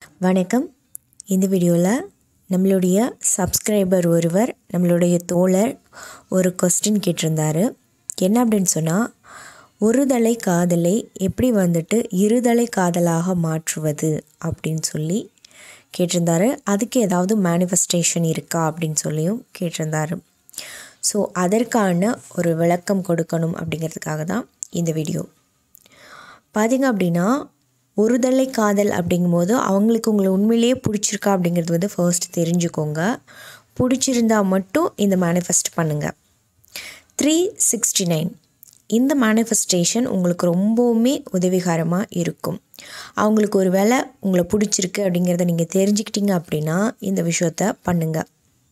வணக்கம் இந்த வீடியோவில் நம்மளுடைய சப்ஸ்கிரைபர் ஒருவர் நம்மளுடைய தோழர் ஒரு கொஸ்டின் கேட்டிருந்தாரு என்ன அப்படின்னு சொன்னால் ஒருதலை காதலை எப்படி வந்துட்டு இருதலை காதலாக மாற்றுவது அப்படின்னு சொல்லி கேட்டிருந்தாரு அதுக்கு ஏதாவது மேனிஃபெஸ்டேஷன் இருக்கா அப்படின்னு சொல்லியும் கேட்டிருந்தாரு ஸோ அதற்கான ஒரு விளக்கம் கொடுக்கணும் அப்படிங்கிறதுக்காக தான் இந்த வீடியோ பார்த்திங்க அப்படின்னா ஒருதலை காதல் அப்படிங்கும்போது அவங்களுக்கு உங்களை உண்மையிலேயே பிடிச்சிருக்கா அப்படிங்கிறது வந்து ஃபர்ஸ்ட் தெரிஞ்சுக்கோங்க பிடிச்சிருந்தா மட்டும் இந்த மேனிஃபெஸ்ட் பண்ணுங்கள் த்ரீ சிக்ஸ்டி நைன் இந்த மேனிஃபெஸ்டேஷன் உங்களுக்கு ரொம்பவுமே உதவிகரமாக இருக்கும் அவங்களுக்கு ஒரு வேளை உங்களை பிடிச்சிருக்கு அப்படிங்கிறத நீங்கள் தெரிஞ்சுக்கிட்டீங்க அப்படின்னா இந்த விஷயத்த பண்ணுங்கள்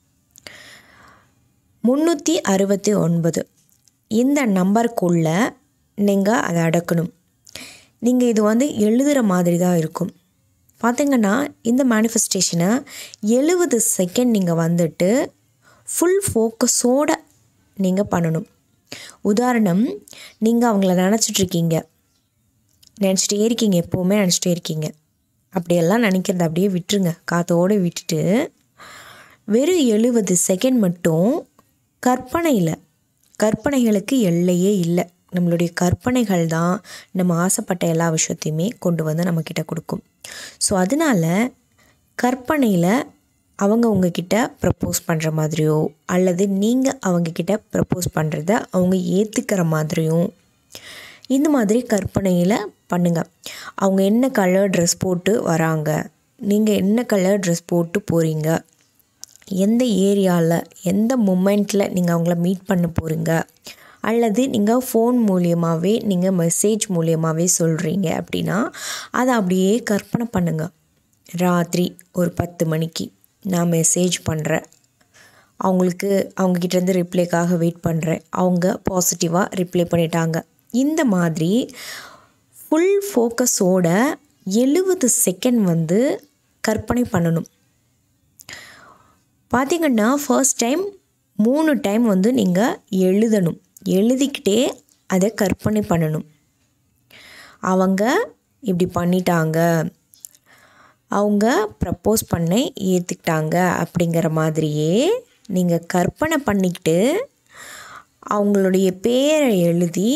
முந்நூற்றி அறுபத்தி ஒன்பது இந்த நம்பருக்குள்ளே நீங்கள் அதை அடக்கணும் நீங்கள் இது வந்து எழுதுகிற மாதிரி தான் இருக்கும் பார்த்திங்கன்னா இந்த மேனிஃபெஸ்டேஷனை எழுபது செகண்ட் நீங்கள் வந்துட்டு ஃபுல் ஃபோக்கஸோடு நீங்கள் பண்ணணும் உதாரணம் நீங்கள் அவங்கள நினச்சிட்ருக்கீங்க நினச்சிட்டே இருக்கீங்க எப்போவுமே நினச்சிட்டே இருக்கீங்க அப்படியெல்லாம் நினைக்கிறத அப்படியே விட்டுருங்க காற்றோடு விட்டுட்டு வெறும் எழுபது செகண்ட் மட்டும் கற்பனையில் கற்பனைகளுக்கு எல்லையே இல்லை நம்மளுடைய கற்பனைகள் தான் நம்ம ஆசைப்பட்ட எல்லா விஷயத்தையுமே கொண்டு வந்து நம்மக்கிட்ட கொடுக்கும் ஸோ அதனால் கற்பனையில் அவங்க உங்ககிட்ட ப்ரப்போஸ் பண்ணுற மாதிரியோ அல்லது நீங்கள் அவங்கக்கிட்ட ப்ரப்போஸ் பண்ணுறத அவங்க ஏற்றுக்கிற மாதிரியும் இந்த மாதிரி கற்பனையில் பண்ணுங்கள் அவங்க என்ன கலர் ட்ரெஸ் போட்டு வராங்க நீங்கள் என்ன கலர் ட்ரெஸ் போட்டு போகிறீங்க எந்த ஏரியாவில் எந்த மூமெண்ட்டில் நீங்கள் அவங்கள மீட் பண்ண போகிறீங்க அல்லது நீங்கள் ஃபோன் மூலியமாகவே நீங்கள் மெசேஜ் மூலியமாகவே சொல்கிறீங்க அப்படின்னா அதை அப்படியே கற்பனை பண்ணுங்கள் ராத்திரி ஒரு பத்து மணிக்கு நான் மெசேஜ் பண்ணுறேன் அவங்களுக்கு அவங்கக்கிட்டேருந்து ரிப்ளைக்காக வெயிட் பண்ணுறேன் அவங்க பாசிட்டிவாக ரிப்ளை பண்ணிட்டாங்க இந்த மாதிரி ஃபுல் ஃபோக்கஸோட எழுபது செகண்ட் வந்து கற்பனை பண்ணணும் பார்த்திங்கன்னா ஃபர்ஸ்ட் டைம் மூணு டைம் வந்து நீங்கள் எழுதணும் எழுதிக்கிட்டே அதை கற்பனை பண்ணணும் அவங்க இப்படி பண்ணிட்டாங்க அவங்க ப்ரப்போஸ் பண்ண ஏற்றுக்கிட்டாங்க அப்படிங்கிற மாதிரியே நீங்கள் கற்பனை பண்ணிக்கிட்டு அவங்களுடைய பேரை எழுதி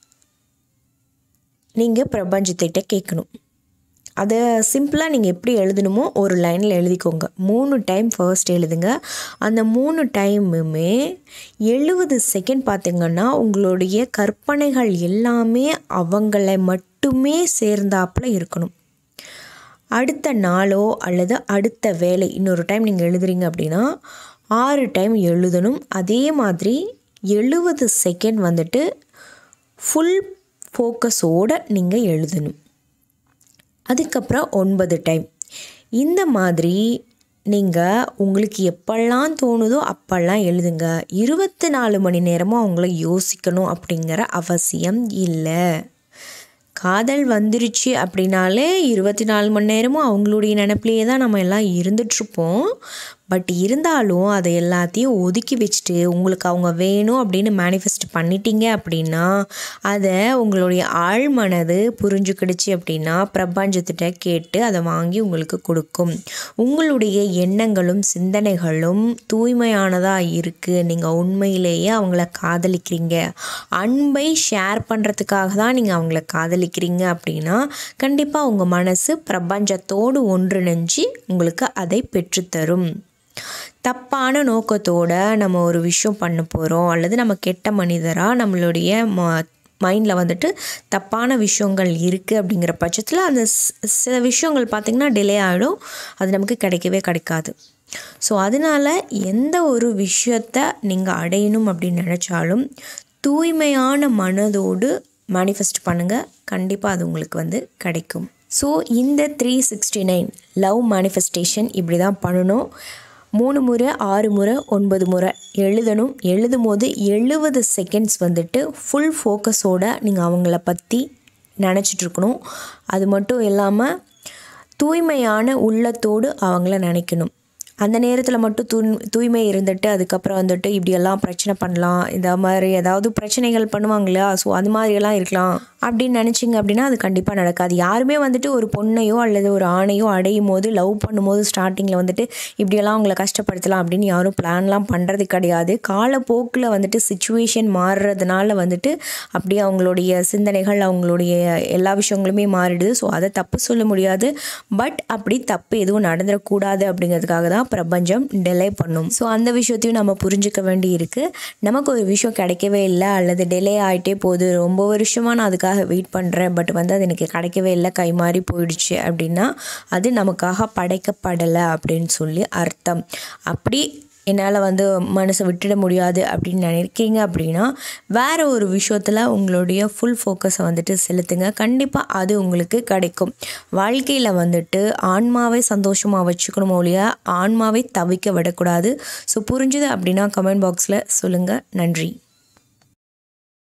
நீங்கள் பிரபஞ்சத்திட்ட கேட்கணும் அதை சிம்பிளாக நீங்கள் எப்படி எழுதணுமோ ஒரு லைனில் எழுதிக்கோங்க மூணு டைம் ஃபர்ஸ்ட் எழுதுங்க அந்த மூணு டைமுமே எழுபது செகண்ட் பார்த்திங்கன்னா உங்களுடைய கற்பனைகள் எல்லாமே அவங்களை மட்டுமே சேர்ந்தாப்பில் இருக்கணும் அடுத்த நாளோ அல்லது அடுத்த வேலை இன்னொரு டைம் நீங்கள் எழுதுறீங்க அப்படின்னா ஆறு டைம் எழுதணும் அதே மாதிரி எழுபது செகண்ட் வந்துட்டு ஃபுல் ஃபோக்கஸோடு நீங்கள் எழுதணும் அதுக்கப்புறம் ஒன்பது டைம் இந்த மாதிரி நீங்கள் உங்களுக்கு எப்பெல்லாம் தோணுதோ அப்போல்லாம் எழுதுங்க இருபத்தி நாலு மணி நேரமும் அவங்கள யோசிக்கணும் அப்படிங்கிற அவசியம் இல்லை காதல் வந்துருச்சு அப்படின்னாலே இருபத்தி நாலு மணி நேரமும் அவங்களுடைய நினப்பிலேயே தான் நம்ம எல்லாம் இருந்துகிட்ருப்போம் பட் இருந்தாலும் அதை எல்லாத்தையும் ஒதுக்கி வச்சுட்டு உங்களுக்கு அவங்க வேணும் அப்படின்னு மேனிஃபெஸ்ட் பண்ணிட்டீங்க அப்படின்னா அதை உங்களுடைய ஆழ் மனது புரிஞ்சுக்கிடுச்சு அப்படின்னா பிரபஞ்சத்திட்ட கேட்டு அதை வாங்கி உங்களுக்கு கொடுக்கும் உங்களுடைய எண்ணங்களும் சிந்தனைகளும் தூய்மையானதாக இருக்குது நீங்கள் உண்மையிலேயே அவங்கள காதலிக்கிறீங்க அன்பை ஷேர் பண்ணுறதுக்காக தான் நீங்கள் அவங்கள காதலிக்கிறீங்க அப்படின்னா கண்டிப்பாக உங்கள் மனசு பிரபஞ்சத்தோடு ஒன்றிணைஞ்சு உங்களுக்கு அதை பெற்றுத்தரும் தப்பான நோக்கத்தோடு நம்ம ஒரு விஷயம் பண்ண போகிறோம் அல்லது நம்ம கெட்ட மனிதராக நம்மளுடைய ம மைண்டில் வந்துட்டு தப்பான விஷயங்கள் இருக்குது அப்படிங்கிற பட்சத்தில் அந்த சில விஷயங்கள் பார்த்திங்கன்னா டிலே ஆகிடும் அது நமக்கு கிடைக்கவே கிடைக்காது ஸோ அதனால் எந்த ஒரு விஷயத்த நீங்கள் அடையணும் அப்படின்னு நினச்சாலும் தூய்மையான மனதோடு மேனிஃபெஸ்ட் பண்ணுங்கள் கண்டிப்பாக அது உங்களுக்கு வந்து கிடைக்கும் ஸோ இந்த three sixty nine love manifestation இப்படி தான் பண்ணணும் மூணு முறை ஆறு முறை ஒன்பது முறை எழுதணும் எழுதும் போது எழுபது செகண்ட்ஸ் வந்துட்டு ஃபுல் ஃபோக்கஸோடு நீங்கள் அவங்கள பற்றி நினச்சிட்ருக்கணும் அது மட்டும் இல்லாமல் தூய்மையான உள்ளத்தோடு அவங்கள நினைக்கணும் அந்த நேரத்தில் மட்டும் தூ தூய்மை இருந்துட்டு அதுக்கப்புறம் வந்துட்டு இப்படியெல்லாம் பிரச்சனை பண்ணலாம் இந்த மாதிரி ஏதாவது பிரச்சனைகள் பண்ணுவாங்க இல்லையா ஸோ அது மாதிரியெல்லாம் இருக்கலாம் அப்படின்னு நினச்சிங்க அப்படின்னா அது கண்டிப்பாக நடக்காது யாருமே வந்துட்டு ஒரு பொண்ணையோ அல்லது ஒரு ஆணையோ அடையும் போது லவ் பண்ணும்போது ஸ்டார்டிங்கில் வந்துட்டு இப்படியெல்லாம் அவங்கள கஷ்டப்படுத்தலாம் அப்படின்னு யாரும் பிளான்லாம் பண்ணுறது கிடையாது காலப்போக்கில் வந்துட்டு சுச்சுவேஷன் மாறுறதுனால வந்துட்டு அப்படியே அவங்களுடைய சிந்தனைகள் அவங்களுடைய எல்லா விஷயங்களுமே மாறிடுது ஸோ அதை தப்பு சொல்ல முடியாது பட் அப்படி தப்பு எதுவும் நடந்துடக்கூடாது அப்படிங்கிறதுக்காக தான் பிரபஞ்சம் டிலே பண்ணும் ஸோ அந்த விஷயத்தையும் நம்ம புரிஞ்சுக்க வேண்டி இருக்குது நமக்கு ஒரு விஷயம் கிடைக்கவே இல்லை அல்லது டிலே ஆகிட்டே போகுது ரொம்ப வருஷமாக நான் அதுக்காக வெயிட் பண்ணுறேன் பட் வந்து அது எனக்கு கிடைக்கவே இல்லை கை மாறி போயிடுச்சு அப்படின்னா அது நமக்காக படைக்கப்படலை அப்படின்னு சொல்லி அர்த்தம் அப்படி என்னால் வந்து மனசை விட்டுட முடியாது அப்படின்னு நினைக்கிறீங்க அப்படின்னா வேறு ஒரு விஷயத்தில் உங்களுடைய ஃபுல் ஃபோக்கஸை வந்துட்டு செலுத்துங்க கண்டிப்பாக அது உங்களுக்கு கிடைக்கும் வாழ்க்கையில் வந்துட்டு ஆன்மாவை சந்தோஷமாக வச்சுக்கணுமோ இல்லையா ஆன்மாவை தவிக்க விடக்கூடாது ஸோ புரிஞ்சுது அப்படின்னா கமெண்ட் பாக்ஸில் சொல்லுங்கள் நன்றி